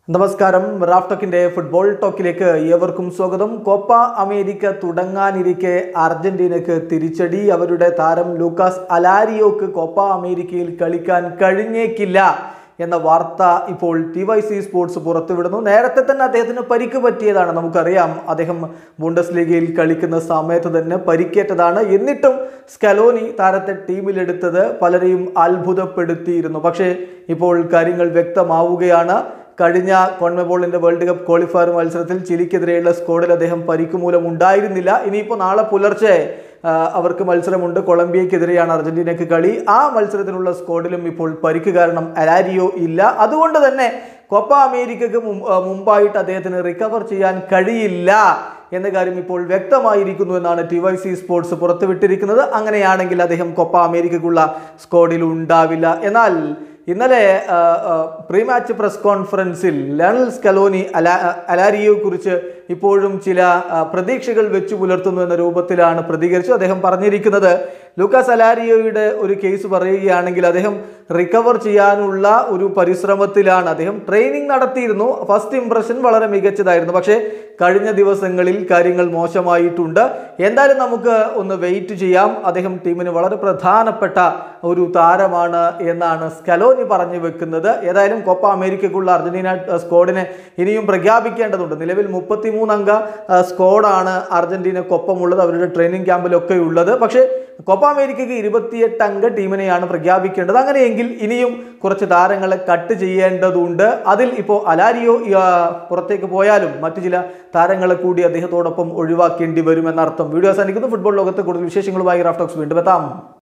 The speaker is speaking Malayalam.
നമസ്കാരം റാഫ് ടോക്കിന്റെ ഫുട്ബോൾ ടോക്കിലേക്ക് ഏവർക്കും സ്വാഗതം കോപ്പ അമേരിക്ക തുടങ്ങാനിരിക്കെ അർജന്റീനക്ക് തിരിച്ചടി അവരുടെ താരം ലൂക്കാസ് അലാരിയോക്ക് കോപ്പ അമേരിക്കയിൽ കളിക്കാൻ കഴിഞ്ഞേക്കില്ല എന്ന വാർത്ത ഇപ്പോൾ ടി വൈ സി സ്പോർട്സ് പുറത്തുവിടുന്നു നേരത്തെ തന്നെ അദ്ദേഹത്തിന് പരിക്ക് പറ്റിയതാണ് നമുക്കറിയാം അദ്ദേഹം ബുണ്ടസ് ലീഗയിൽ കളിക്കുന്ന സമയത്ത് തന്നെ പരിക്കേറ്റതാണ് എന്നിട്ടും സ്കലോനി താരത്തെ ടീമിലെടുത്തത് പലരെയും അത്ഭുതപ്പെടുത്തിയിരുന്നു പക്ഷേ ഇപ്പോൾ കാര്യങ്ങൾ വ്യക്തമാവുകയാണ് കഴിഞ്ഞ കോൺമബോളിന്റെ വേൾഡ് കപ്പ് ക്വാളിഫയർ മത്സരത്തിൽ ചിലിക്കെതിരെയുള്ള സ്കോഡിൽ അദ്ദേഹം പരിക്ക് മൂലം ഉണ്ടായിരുന്നില്ല ഇനിയിപ്പോൾ നാളെ പുലർച്ചെ ആ, അവർക്ക് മത്സരമുണ്ട് കൊളംബിയക്കെതിരെയാണ് അർജന്റീനക്ക് കളി ആ മത്സരത്തിനുള്ള സ്കോഡിലും ഇപ്പോൾ പരിക്ക് കാരണം അലാരിയോ ഇല്ല അതുകൊണ്ട് തന്നെ കോപ്പ അമേരിക്കക്ക് മും- ആ, മുമ്പായിട്ട് അദ്ദേഹത്തിന് റിക്കവർ ചെയ്യാൻ കഴിയില്ല എന്ന കാര്യം ഇപ്പോൾ വ്യക്തമായിരിക്കുന്നു എന്നാണ് ടി വൈ സി സ്പോർട്സ് പുറത്തുവിട്ടിരിക്കുന്നത് അങ്ങനെയാണെങ്കിൽ അദ്ദേഹം കൊപ്പ അമേരിക്കക്കുള്ള സ്കോഡിൽ ഉണ്ടാവില്ല എന്നാൽ ഇന്നലെ ആ, ആ, പ്രീ മാച്ച് പ്രസ് കോൺഫറൻസിൽ ലണൽ സ്കലോനി അലാ അലാരിയെ കുറിച്ച് ഇപ്പോഴും ചില ആ, പ്രതീക്ഷകൾ വെച്ചു പുലർത്തുന്നു എന്ന രൂപത്തിലാണ് പ്രതികരിച്ചത് അദ്ദേഹം പറഞ്ഞിരിക്കുന്നത് ലൂക്കാസ് അലാരിയോയുടെ ഒരു കേസ് പറയുകയാണെങ്കിൽ അദ്ദേഹം റിക്കവർ ചെയ്യാനുള്ള ഒരു പരിശ്രമത്തിലാണ് അദ്ദേഹം ട്രെയിനിങ് നടത്തിയിരുന്നു ഫസ്റ്റ് ഇംപ്രഷൻ വളരെ മികച്ചതായിരുന്നു പക്ഷേ കഴിഞ്ഞ ദിവസങ്ങളിൽ കാര്യങ്ങൾ മോശമായിട്ടുണ്ട് എന്തായാലും നമുക്ക് ഒന്ന് വെയിറ്റ് ചെയ്യാം അദ്ദേഹം ടീമിന് വളരെ പ്രധാനപ്പെട്ട ഒരു താരമാണ് എന്നാണ് സ്കലോനി പറഞ്ഞു വെക്കുന്നത് ഏതായാലും കോപ്പ അമേരിക്കക്കുള്ള അർജന്റീന അഹ്, സ്ക്വാഡിനെ ഇനിയും പ്രഖ്യാപിക്കേണ്ടതുണ്ട് നിലവിൽ മുപ്പത്തിമൂന്ന് അംഗ അഹ്, സ്ക്വാഡാണ് അർജന്റീനക്കൊപ്പമുള്ളത് അവരുടെ ട്രെയിനിങ് ക്യാമ്പിലൊക്കെ ഉള്ളത് പക്ഷേ കോപ്പ അമേരിക്കയ്ക്ക് ഇരുപത്തിയെട്ട് അംഗ ടീമിനെയാണ് പ്രഖ്യാപിക്കേണ്ടത് അങ്ങനെയെങ്കിൽ ഇനിയും കുറച്ച് താരങ്ങളെ കട്ട് ചെയ്യേണ്ടതുണ്ട് അതിൽ ഇപ്പോൾ അലാരിയോ ആ, പുറത്തേക്ക് പോയാലും മറ്റു ചില താരങ്ങളെ കൂടി അദ്ദേഹത്തോടൊപ്പം ഒഴിവാക്കേണ്ടി വരുമെന്നർത്ഥം വീഡിയോ അവസാനിക്കുന്നു ഫുട്ബോൾ ലോകത്തെ കൂടുതൽ വിശേഷങ്ങളുമായി റാഫ്റ്റോക്സ് വീണ്ടും എത്താം